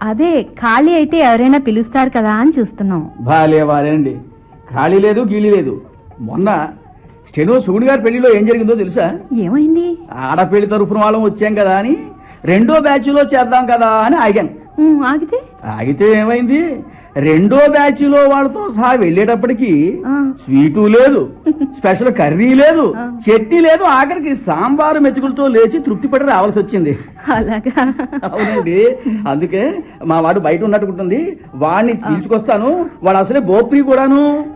అదే ఖాళీ అయితే ఎవరైనా పిలుస్తారు కదా అని చూస్తున్నాం బాలే వారండి ఖాళీ లేదు గీళీ లేదు మొన్న స్టెనో సుగుడి గారి పెళ్లిలో ఏం జరిగిందో తెలుసా ఏమైంది ఆడపెళ్లి తరఫున వాళ్ళం వచ్చాం కదా అని రెండో బ్యాచ్లో చేద్దాం కదా అని ఆగాను ఉమ్, ఆగితే ఆగితే ఏమైంది రెండో బ్యాచ్లో వాళ్ళతో సహా వెళ్ళేటప్పటికి ఆ. స్వీటు లేదు స్పెషల్ కర్రీ లేదు ఆ. చట్నీ లేదు ఆఖరికి సాంబారు మెతుకులతో లేచి తృప్తి పడి రావాల్సి వచ్చింది అలాగా అవునండి అందుకే మా వాడు బయట ఉన్నట్టుకుంటుంది వాడిని తీసుకొస్తాను వాడు అసలే గోప్రి కూడాను